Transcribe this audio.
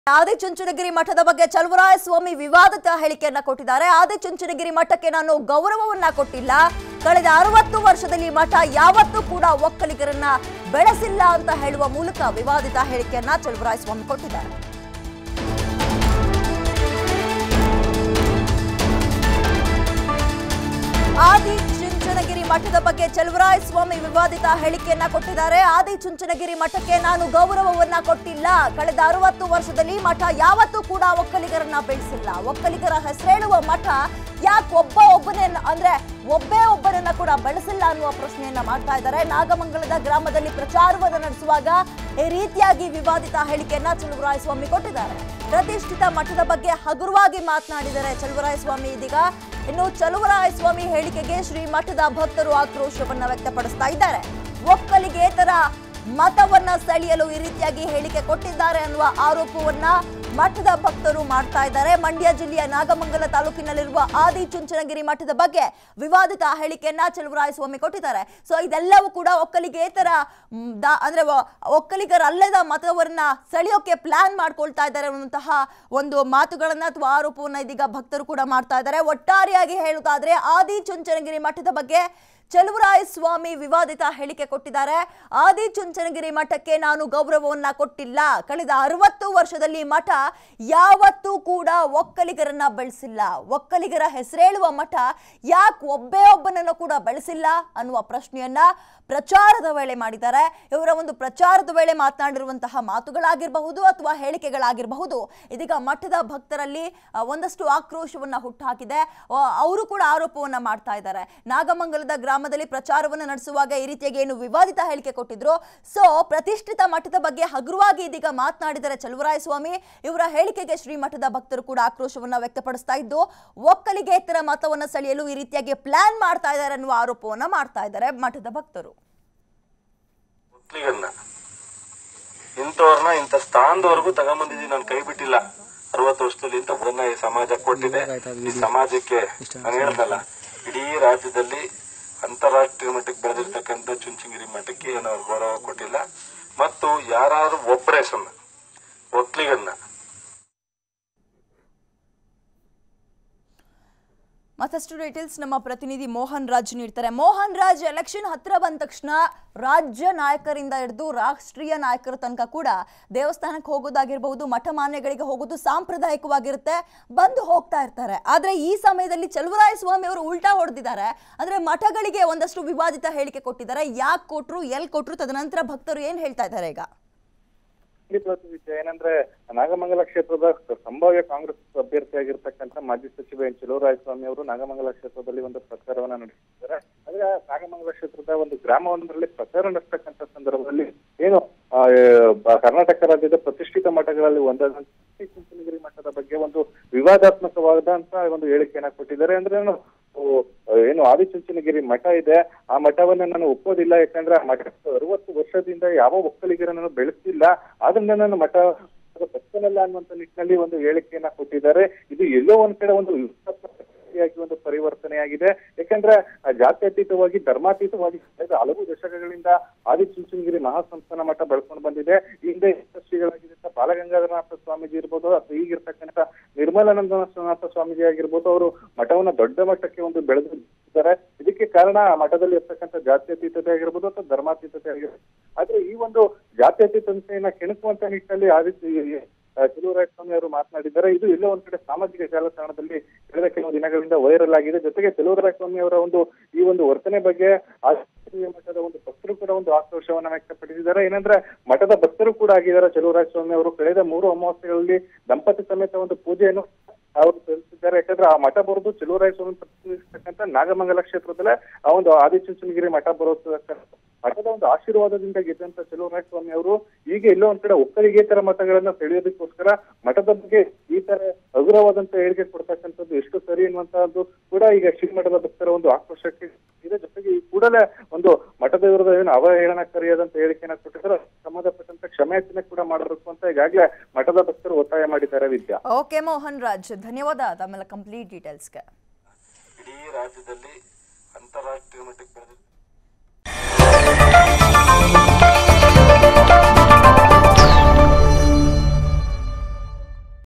ಆದಿಚುಂಚನಗಿರಿ ಮಠದ ಬಗ್ಗೆ ಚಲುವರಾಯ ಸ್ವಾಮಿ ವಿವಾದಿತ ಹೇಳಿಕೆಯನ್ನ ಕೊಟ್ಟಿದ್ದಾರೆ ಆದಿಚುಂಚನಗಿರಿ ಮಠಕ್ಕೆ ನಾನು ಗೌರವವನ್ನ ಕೊಟ್ಟಿಲ್ಲ ಕಳೆದ ಅರವತ್ತು ವರ್ಷದಲ್ಲಿ ಮಠ ಯಾವತ್ತೂ ಕೂಡ ಒಕ್ಕಲಿಗರನ್ನ ಬೆಳೆಸಿಲ್ಲ ಅಂತ ಹೇಳುವ ಮೂಲಕ ವಿವಾದಿತ ಹೇಳಿಕೆಯನ್ನ ಚಲುವರಾಯ ಸ್ವಾಮಿ ಕೊಟ್ಟಿದ್ದಾರೆ ಆದಿ ಚುಂಚನಗಿರಿ ಮಠದ ಬಗ್ಗೆ ಚಲುವರಾಯ ಸ್ವಾಮಿ ವಿವಾದಿತ ಹೇಳಿಕೆಯನ್ನ ಕೊಟ್ಟಿದ್ದಾರೆ ಆದಿ ಚುಂಚನಗಿರಿ ಮಠಕ್ಕೆ ನಾನು ಗೌರವವನ್ನ ಕೊಟ್ಟಿಲ್ಲ ಕಳೆದ ಅರವತ್ತು ವರ್ಷದಲ್ಲಿ ಮಠ ಯಾವತ್ತೂ ಕೂಡ ಒಕ್ಕಲಿಗರನ್ನ ಬೆಳೆಸಿಲ್ಲ ಒಕ್ಕಲಿಗರ ಹೆಸರೇಳುವ ಮಠ ಯಾಕೆ ಒಬ್ಬ ಒಬ್ಬನೇ ಅಂದ್ರೆ ಒಬ್ಬೇ ಒಬ್ಬರನ್ನ ಕೂಡ ಬೆಳೆಸಿಲ್ಲ ಅನ್ನುವ ಪ್ರಶ್ನೆಯನ್ನ ಮಾಡ್ತಾ ಇದ್ದಾರೆ ನಾಗಮಂಗಲದ ಗ್ರಾಮದಲ್ಲಿ ಪ್ರಚಾರವನ್ನು ನಡೆಸುವಾಗ ಈ ರೀತಿಯಾಗಿ ವಿವಾದಿತ ಹೇಳಿಕೆಯನ್ನ ಚಲುವರಾಯ ಸ್ವಾಮಿ ಕೊಟ್ಟಿದ್ದಾರೆ ಪ್ರತಿಷ್ಠಿತ ಮಠದ ಬಗ್ಗೆ ಹಗುರವಾಗಿ ಮಾತನಾಡಿದ್ದಾರೆ ಚಲುವರಾಯ ಸ್ವಾಮಿ ಇದೀಗ ಇನ್ನು ಚಲುವರಾಯ ಸ್ವಾಮಿ ಹೇಳಿಕೆಗೆ ಶ್ರೀ ಮಠದ ಭಕ್ತರು ಆಕ್ರೋಶವನ್ನ ವ್ಯಕ್ತಪಡಿಸ್ತಾ ಇದ್ದಾರೆ ಒಕ್ಕಲಿಗೇತರ ಮತವನ್ನ ಸೆಳೆಯಲು ಈ ರೀತಿಯಾಗಿ ಹೇಳಿಕೆ ಕೊಟ್ಟಿದ್ದಾರೆ ಅನ್ನುವ ಆರೋಪವನ್ನ ಮಠದ ಭಕ್ತರು ಮಾಡ್ತಾ ಇದ್ದಾರೆ ಮಂಡ್ಯ ಜಿಲ್ಲೆಯ ನಾಗಮಂಗಲ ತಾಲೂಕಿನಲ್ಲಿರುವ ಆದಿ ಚುಂಚನಗಿರಿ ಮಠದ ಬಗ್ಗೆ ವಿವಾದಿತ ಹೇಳಿಕೆಯನ್ನ ಚಲುವರಾಯ ಸ್ವಾಮಿ ಕೊಟ್ಟಿದ್ದಾರೆ ಸೊ ಇದೆಲ್ಲವೂ ಕೂಡ ಒಕ್ಕಲಿಗೇತರ ಮ್, ದ- ಅಂದ್ರೆ ಒ- ಒಕ್ಕಲಿಗರಲ್ಲದ ಮತವನ್ನ ಸೆಳೆಯೋಕೆ ಪ್ಲಾನ್ ಮಾಡ್ಕೊಳ್ತಾ ಇದ್ದಾರೆ ಅನ್ನುವಂತಹ ಒಂದು ಮಾತುಗಳನ್ನ ಅಥವಾ ಆರೋಪವನ್ನ ಇದೀಗ ಭಕ್ತರು ಕೂಡ ಮಾಡ್ತಾ ಇದ್ದಾರೆ ಒಟ್ಟಾರೆಯಾಗಿ ಹೇಳುತ್ತಾದ್ರೆ ಆದಿ ಚುಂಚನಗಿರಿ ಮಠದ ಬಗ್ಗೆ ಚಲುವರಾಯ ಸ್ವಾಮಿ ವಿವಾದಿತ ಹೇಳಿಕೆ ಕೊಟ್ಟಿದ್ದಾರೆ ಆದಿ ಚುಂಚನಗಿರಿ ಮಠಕ್ಕೆ ನಾನು ಗೌರವವನ್ನ ಕೊಟ್ಟಿಲ್ಲ ಕಳೆದ ಅರವತ್ತು ವರ್ಷದಲ್ಲಿ ಮಠ ಯಾವತ್ತೂ ಕೂಡ ಒಕ್ಕಲಿಗರನ್ನ ಬೆಳೆಸಿಲ್ಲ ಒಕ್ಕಲಿಗರ ಹೆಸರೇಳುವ ಮಠ ಯಾಕೆ ಒಬ್ಬೇ ಒಬ್ಬನನ್ನು ಕೂಡ ಬೆಳೆಸಿಲ್ಲ ಅನ್ನುವ ಪ್ರಶ್ನೆಯನ್ನ ಪ್ರಚಾರದ ವೇಳೆ ಮಾಡಿದ್ದಾರೆ ಇವರ ಒಂದು ಪ್ರಚಾರದ ವೇಳೆ ಮಾತನಾಡಿರುವಂತಹ ಮಾತುಗಳಾಗಿರಬಹುದು ಅಥವಾ ಹೇಳಿಕೆಗಳಾಗಿರಬಹುದು ಇದೀಗ ಮಠದ ಭಕ್ತರಲ್ಲಿ ಆ, ಒಂದಷ್ಟು ಆಕ್ರೋಶವನ್ನ ಹುಟ್ಟುಹಾಕಿದೆ ಆ, ಅವರು ಕೂಡ ಆರೋಪವನ್ನ ಮಾಡ್ತಾ ಇದ್ದಾರೆ ನಾಗಮಂಗಲದ ಗ್ರಾಮದಲ್ಲಿ ಪ್ರಚಾರವನ್ನು ನಡೆಸುವಾಗ ಈ ರೀತಿಯಾಗಿ ಏನು ವಿವಾದಿತ ಹೇಳಿಕೆ ಕೊಟ್ಟಿದ್ರು ಸೊ ಪ್ರತಿಷ್ಠಿತ ಮಠದ ಬಗ್ಗೆ ಹಗುರವಾಗಿ ಇದೀಗ ಮಾತನಾಡಿದರೆ ಚಲುವರಾಯ ಸ್ವಾಮಿ ಇವರ ಹೇಳಿಕೆಗೆ ಶ್ರೀಮಠದ ಭಕ್ತರು ಕೂಡ ಆಕ್ರೋಶವನ್ನ ವ್ಯಕ್ತಪಡಿಸ್ತಾ ಇದ್ದು ಒಕ್ಕಲಿಗೇತರ ಮತವನ್ನ ಸೆಳೆಯಲು ಈ ರೀತಿಯಾಗಿ ಪ್ಲಾನ್ ಮಾಡ್ತಾ ಇದ್ದಾರೆ ಅನ್ನುವ ಆರೋಪವನ್ನ ಮಾಡ್ತಾ ಇದ್ದಾರೆ ಮಠದ ಭಕ್ತರು ಒಕ್ಕಲಿಗರನ್ನ ಇಂಥವ್ರನ್ನ ಇಂಥ ಸ್ಥಾನದವರೆಗೂ ತಗೊಂಬಂದಿದೀವಿ ನಾನು ಕೈ ಬಿಟ್ಟಿಲ್ಲ ಅರವತ್ತು ವರ್ಷದಲ್ಲಿ ಇಂಥ ಬುಡನ್ನ ಈ ಸಮಾಜ ಕೊಟ್ಟಿದೆ ಈ ಸಮಾಜಕ್ಕೆ ನಾನು ಹೇಳ್ದಲ್ಲ ಇಡೀ ರಾಜ್ಯದಲ್ಲಿ ಅಂತಾರಾಷ್ಟ್ರೀಯ ಮಟ್ಟಕ್ಕೆ ಬೆಳೆದಿರ್ತಕ್ಕಂಥ ಚುಂಚನಗಿರಿ ಮಠಕ್ಕೆ ಏನು ಅವ್ರು ಗೌರವ ಕೊಟ್ಟಿಲ್ಲ ಮತ್ತು ಯಾರಾದ್ರೂ ಒಬ್ಬರೇ ಸುಮ್ಮನೆ ಒಕ್ಕಲಿಗರನ್ನ ಮತ್ತಷ್ಟು ಡೀಟೇಲ್ಸ್ ನಮ್ಮ ಪ್ರತಿನಿಧಿ ಮೋಹನ್ ರಾಜ್ ನೀಡ್ತಾರೆ ಮೋಹನ್ ರಾಜ್ ಎಲೆಕ್ಷನ್ ಹತ್ರ ಬಂದ ತಕ್ಷಣ ರಾಜ್ಯ ನಾಯಕರಿಂದ ಹಿಡಿದು ರಾಷ್ಟ್ರೀಯ ನಾಯಕರ ತನಕ ಕೂಡ ದೇವಸ್ಥಾನಕ್ಕೆ ಹೋಗೋದಾಗಿರ್ಬಹುದು ಮಠ ಮಾನ್ಯಗಳಿಗೆ ಹೋಗೋದು ಸಾಂಪ್ರದಾಯಿಕವಾಗಿರುತ್ತೆ ಬಂದು ಹೋಗ್ತಾ ಇರ್ತಾರೆ ಆದ್ರೆ ಈ ಸಮಯದಲ್ಲಿ ಚಲುವರಾಯ ಸ್ವಾಮಿ ಅವರು ಉಲ್ಟಾ ಹೊಡೆದಿದ್ದಾರೆ ಅಂದ್ರೆ ಮಠಗಳಿಗೆ ಒಂದಷ್ಟು ವಿವಾದಿತ ಹೇಳಿಕೆ ಕೊಟ್ಟಿದ್ದಾರೆ ಯಾಕೆ ಕೊಟ್ರು ಎಲ್ಲಿ ಕೊಟ್ರು ತದನಂತರ ಭಕ್ತರು ಏನ್ ಹೇಳ್ತಾ ಇದ್ದಾರೆ ಈಗ ಖಂಡಿತವಾಗ್ಲೂ ವಿಷಯ ಏನಂದ್ರೆ ನಾಗಮಂಗಲ ಕ್ಷೇತ್ರದ ಸಂಭಾವ್ಯ ಕಾಂಗ್ರೆಸ್ ಅಭ್ಯರ್ಥಿಯಾಗಿರ್ತಕ್ಕಂಥ ಮಾಜಿ ಸಚಿವ ಎನ್ ಸ್ವಾಮಿ ಅವರು ನಾಗಮಂಗಲ ಕ್ಷೇತ್ರದಲ್ಲಿ ಒಂದು ಪ್ರಚಾರವನ್ನ ನಡೆಸಿದ್ದಾರೆ ಆದ್ರೆ ನಾಗಮಂಗಲ ಕ್ಷೇತ್ರದ ಒಂದು ಗ್ರಾಮವೊಂದರಲ್ಲಿ ಪ್ರಚಾರ ನಡೆಸ್ತಕ್ಕಂಥ ಸಂದರ್ಭದಲ್ಲಿ ಏನು ಆ, ಬ- ಕರ್ನಾಟಕ ರಾಜ್ಯದ ಪ್ರತಿಷ್ಠಿತ ಮಠಗಳಲ್ಲಿ ಒಂದಾದಂತ ಶ್ರೀ ಚುಂಚನಗಿರಿ ಮಠದ ಬಗ್ಗೆ ಒಂದು ವಿವಾದಾತ್ಮಕವಾದಂತ ಒಂದು ಹೇಳಿಕೆಯನ್ನ ಕೊಟ್ಟಿದ್ದಾರೆ ಅಂದ್ರೆ ಏನು ಓ, ಏನು ಆದಿಚುಂಚನಗಿರಿ ಮಠ ಇದೆ ಆ ಮಠವನ್ನ ನಾನು ಒಪ್ಪೋದಿಲ್ಲ ಯಾಕಂದ್ರೆ ಆ ಮಠ ಅರವತ್ತು ವರ್ಷದಿಂದ ಯಾವ ಒಕ್ಕಲಿಗರನ್ನು ಬೆಳೆಸಿಲ್ಲ ಆದ್ರಿಂದ ನಾನು ಮಠ ಭಕ್ತನಲ್ಲ ಅನ್ನುವಂತ ನಿಟ್ಟಿನಲ್ಲಿ ಒಂದು ಹೇಳಿಕೆಯನ್ನ ಕೊಟ್ಟಿದ್ದಾರೆ ಇದು ಎಲ್ಲೋ ಒಂದ್ ಕಡೆ ಒಂದು ವಿವಾದಾತ್ಮಕವಾಗಿ ಒಂದು ಪರಿವರ್ತನೆಯಾಗಿದೆ ಯಾಕಂದ್ರೆ ಆ ಜಾತ್ಯತೀತವಾಗಿ ಧರ್ಮಾತೀತವಾಗಿ ಕಳೆದ ಹಲವು ದಶಕಗಳಿಂದ ಆದಿಚುಂಚನಗಿರಿ ಮಹಾಸಂಸ್ಥಾನ ಮಠ ಬೆಳ್ಕೊಂಡು ಬಂದಿದೆ ಈ ಹಿಂದೆ ಶ್ರೀಗಳಾಗಿದ್ದಂತ ಬಾಲಗಂಗಾಧರನಾಥ ಸ್ವಾಮೀಜಿ ಇರ್ಬೋದು ಅಥವಾ ಈಗಿರ್ತಕ್ಕಂಥ ನಿರ್ಮಲಾನಂದನಾಥ ಸ್ವಾಮೀಜಿ ಆಗಿರ್ಬೋದು ಅವರು ಮಠವನ್ನ ದೊಡ್ಡ ಮಟ್ಟಕ್ಕೆ ಒಂದು ಬೆಳೆದಿದ್ದಾರೆ ಇದಕ್ಕೆ ಕಾರಣ ಆ ಮಠದಲ್ಲಿ ಇರ್ತಕ್ಕಂಥ ಜಾತ್ಯತೀತತೆ ಆಗಿರ್ಬೋದು ಅಥವಾ ಧರ್ಮಾತೀತತೆ ಆಗಿರ್ಬೋದು ಆದ್ರೆ ಈ ಒಂದು ಜಾತ್ಯತೀತತೆಯನ್ನ ಕೆಣಕುವಂತ ನಿಟ್ಟಿನಲ್ಲಿ ಆದಿತ್ಯ ಚಲುವರಾಯ ಸ್ವಾಮಿ ಅವರು ಮಾತನಾಡಿದ್ದಾರೆ ಇದು ಎಲ್ಲೋ ಒಂದ್ ಕಡೆ ಸಾಮಾಜಿಕ ಜಾಲತಾಣದಲ್ಲಿ ಕಳೆದ ಕೆಲವು ದಿನಗಳಿಂದ ವೈರಲ್ ಆಗಿದೆ ಜೊತೆಗೆ ಚಲುವರಾಯ ಸ್ವಾಮಿ ಅವರ ಒಂದು ಈ ಒಂದು ವರ್ತನೆ ಬಗ್ಗೆ ಆದಿತ್ಯ ಮಠದ ಒಂದು ಭಕ್ತರು ಕೂಡ ಒಂದು ಆಕ್ರೋಶವನ್ನ ವ್ಯಕ್ತಪಡಿಸಿದ್ದಾರೆ ಏನಂದ್ರೆ ಮಠದ ಭಕ್ತರು ಕೂಡ ಆಗಿದ್ದಾರೆ ಚಲುವರಾಯ ಸ್ವಾಮಿ ಅವರು ಕಳೆದ ಮೂರು ಅಮಾವಾಸ್ಯೆಗಳಲ್ಲಿ ದಂಪತಿ ಸಮೇತ ಒಂದು ಪೂಜೆಯನ್ನು ಅವರು ಸಲ್ಲಿಸಿದ್ದಾರೆ ಯಾಕಂದ್ರೆ ಆ ಮಠ ಬರೋದು ಚಲುವರಾಯ ಸ್ವಾಮಿ ಪ್ರತಿನಿಧಿಸ್ತಕ್ಕಂಥ ನಾಗಮಂಗಲ ಕ್ಷೇತ್ರದಲ್ಲೇ ಆ ಒಂದು ಆದಿಚುಂಚನಗಿರಿ ಮಠ ಬರೋದಕ್ಕ ಮಠದ ಒಂದು ಆಶೀರ್ವಾದದಿಂದ ಗೆದ್ದಂತ ಚಲುವರಾಯ ಸ್ವಾಮಿ ಅವರು ಈಗ ಎಲ್ಲೋ ಒಂದ್ ಕಡೆ ಒಕ್ಕಲಿಗೇತರ ಮತಗಳನ್ನ ಸೆಳೆಯೋದಕ್ಕೋಸ್ಕರ ಮಠದ ಬಗ್ಗೆ ಈ ತರ ಹಗುರವಾದಂತ ಹೇಳಿಕೆ ಕೊಡ್ತಕ್ಕಂಥದ್ದು ಎಷ್ಟು ಸರಿ ಅನ್ನುವಂತಹದ್ದು ಕೂಡ ಈಗ ಶ್ರೀಮಠದ ಭಕ್ತರ ಒಂದು ಆಕ್ರೋಶಕ್ಕೆ ಇದೆ ಜೊತೆಗೆ ಈ ಕೂಡಲೇ ಒಂದು ಮಠದ ವಿರುದ್ಧ ಏನು ಅವಹೇಳನಕಾರಿಯಾದಂತ ಹೇಳಿಕೆಯನ್ನ ಕೊಟ್ಟಿದ್ದಾರೆ ಸಂಬಂಧಪಟ್ಟಂತ ಕ್ಷಮೆಯಾಚನೆ ಕೂಡ ಮಾಡಬೇಕು ಅಂತ ಈಗಾಗಲೇ ಮಠದ ಭಕ್ತರು ಒತ್ತಾಯ ಮಾಡಿದ್ದಾರೆ ವಿದ್ಯಾ ಓಕೆ ಮೋಹನ್ ರಾಜ್ ಧನ್ಯವಾದ ತಮ್ಮೆಲ್ಲ ಕಂಪ್ಲೀಟ್ ಡೀಟೇಲ್ಸ್ಗೆ ಇಡೀ ರಾಜ್ಯದಲ್ಲಿ ಅಂತಾರಾಷ್ಟ್ರೀಯ ಮಟ್ಟಕ್ಕೆ ಬೆಳೆದ